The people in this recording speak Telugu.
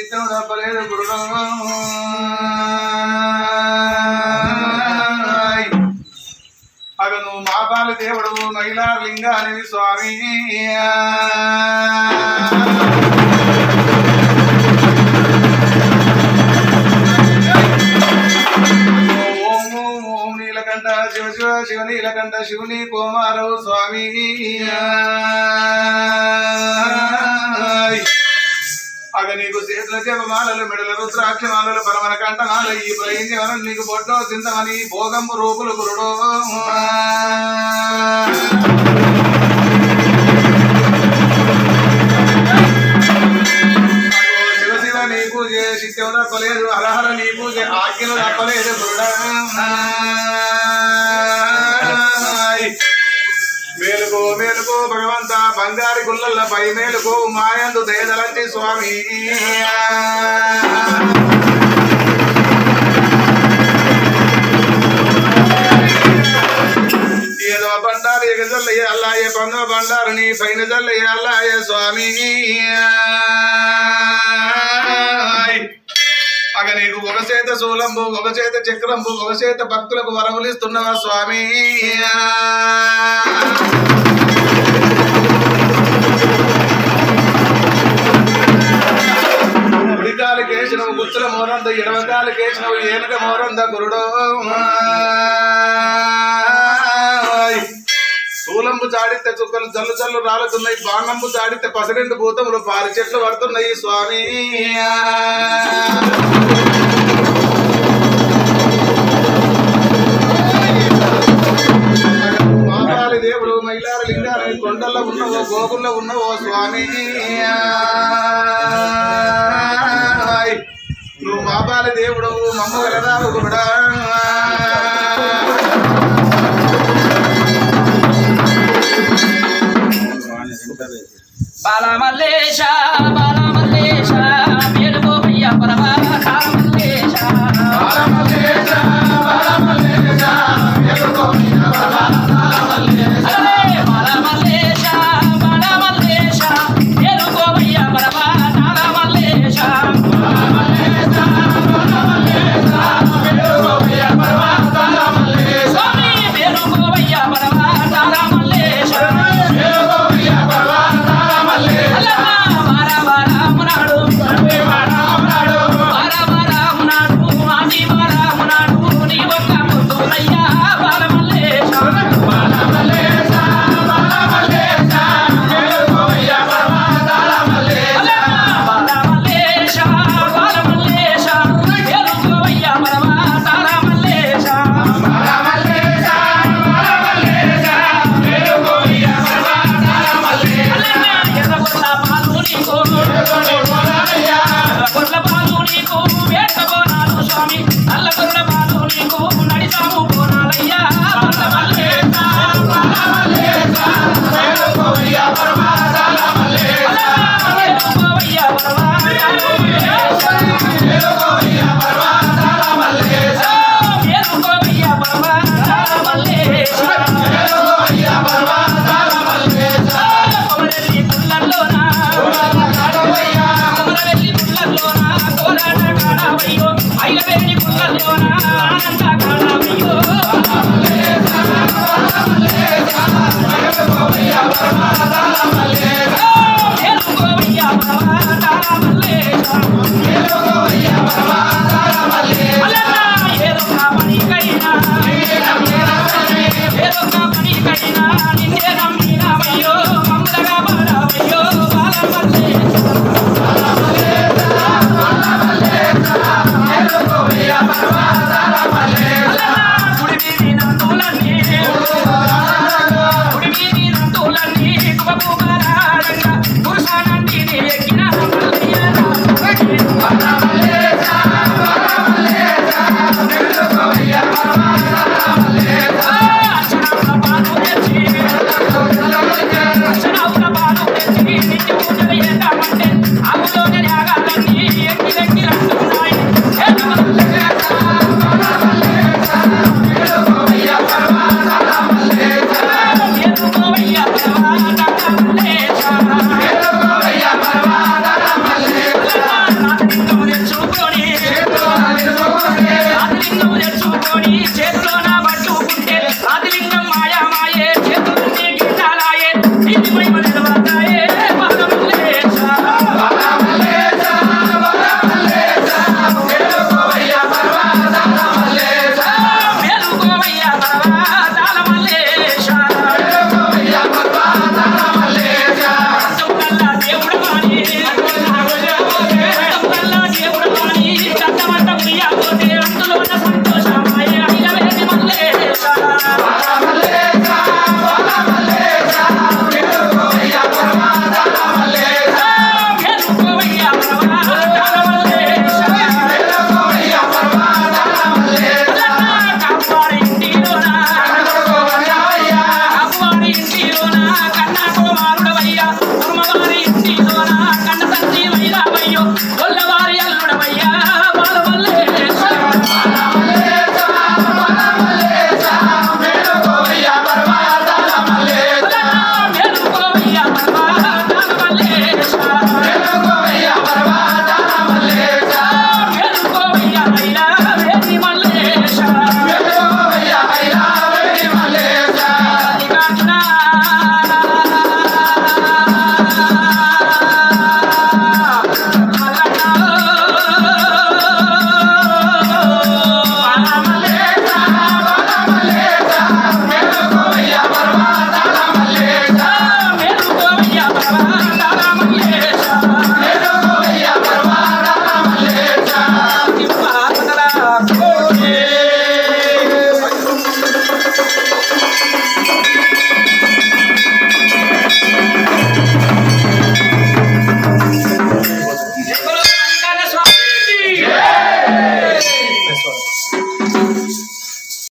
చిత్తం తప్పలేదు గురుడు అగను మాపాల దేవుడు మహిళా లింగాని స్వామి ఓం ఓం ఓం నీలకంఠ శివ శివ శివ నీలకంఠ శివుని కుమారవు స్వామి అగ నీకు చేతుల జపమాలలు మెడల రుద్రాక్షమాలలు పరమన కంఠమాల ఈ ప్రయించవరం నీకు బొట్టో చింతమని భోగంబు రూపులు గురుడో శివ శివ నీ పూజ శిత్యం తప్పలేదు హరహర నీ పూజ ఆజ్ఞలు తప్పలేదు గురుడా మేలుకో మేలుకో భగవంత బంగారి గుల్లల పై మేలుకో మాయందు దయదలంటి స్వామి ఏదో బండారు ఎగ జల్లయ్య అల్లాయ బంగ బండారు నీ పైన జల్లయ్య అల్లాయ స్వామి అగ నీకు ఒక చేత శూలంబు ఒక చేత చక్రంబు ఒక చేత భక్తులకు వరములిస్తున్నవా స్వామి ఉడికాలు కేసినవు గుచ్చుల మోరంద ఎడవకాలు కేసినవు ఏనుక మోరంద గురుడో శూలంబు చాడితే చుక్కలు జల్లు జల్లు రాలుతున్నాయి బాణంబు చాడితే పసరెండు భూతములు పారి చెట్లు పడుతున్నాయి స్వామి మాతాలి దేవుడు మైలార లింగాలు కొండల్లో ఉన్నవో గోకుల్లో ఉన్నవో స్వామి నువ్వు మాపాలి దేవుడు మమ్మ వెలరావు కూడా